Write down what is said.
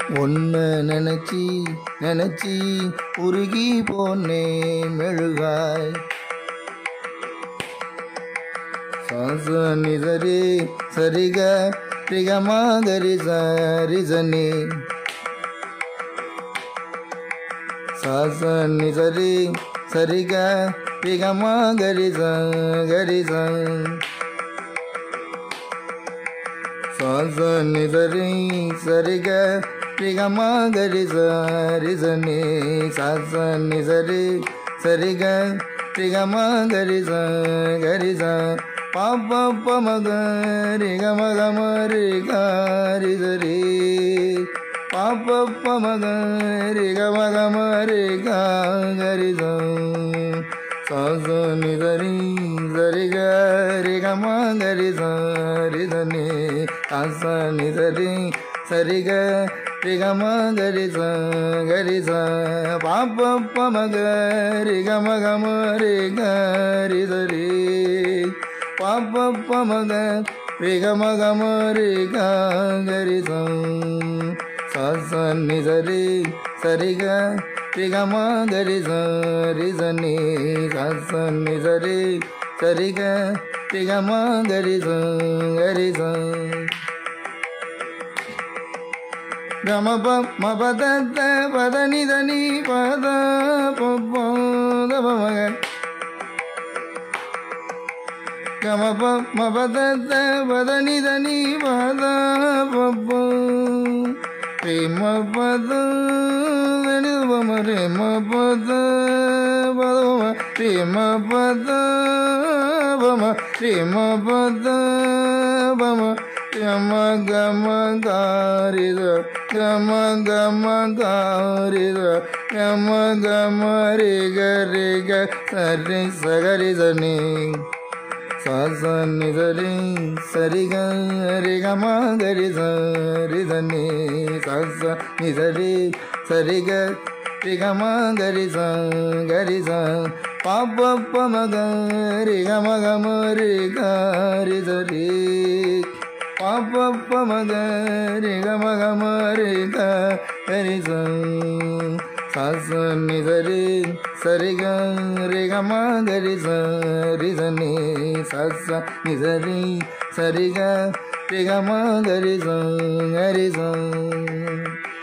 ஒன்று நினச்சி நினச்சி உருகி போனே மெழுகாய் சாச நிதரி சரிக ரிகமா கரி சரிசனி சாச நிதரி சரிக ரிகமா கரி கரி சாச நிதரி சரிக ரிகமா கரி சரிசனி சாச நிதரி சரிக ரிகமா கரி கரி பாப்ப பமக ரிகம கம ரிகாரி சரி பாப்ப பமக ரிகம கம ரிகாரி சாச நிதரி சரிக ரிகம கரி சரிதனி சாச நிதரி சரிக ரிகம கரி கரி பாப்ப பமக ரிகம கம ரிகாரி சரி பாப்ப பமக ரிகம கம ரிகாரி சாச நிதரி சரிக ரிகம கரி சரிசனி சாச நிதரி சரிக ரிகம கரி கரி கம பத பத நிதனி பத பத பமக கம பத பத நிதனி பத பப்ப ரேம பத நிபம ரேம பத பதம ரேம பத பம ரேம பத பம கம கம காரித கம கம காரித கம கம ரிக ரிக சரி சகரி சனி சாச நிதரி சரிக ரிகம கரி சரிதனி சாச நிதரி சரிக ரிகம கரி கரி பாப்ப பமக ரிகம கம ரிகாரி சரி பாப்ப பமக ரிகம கம ரிகாரி சாச நிதரி சரிக ரிகம கரி சரிதனி சாச நிதரி சரிக ரிகம கரி கரி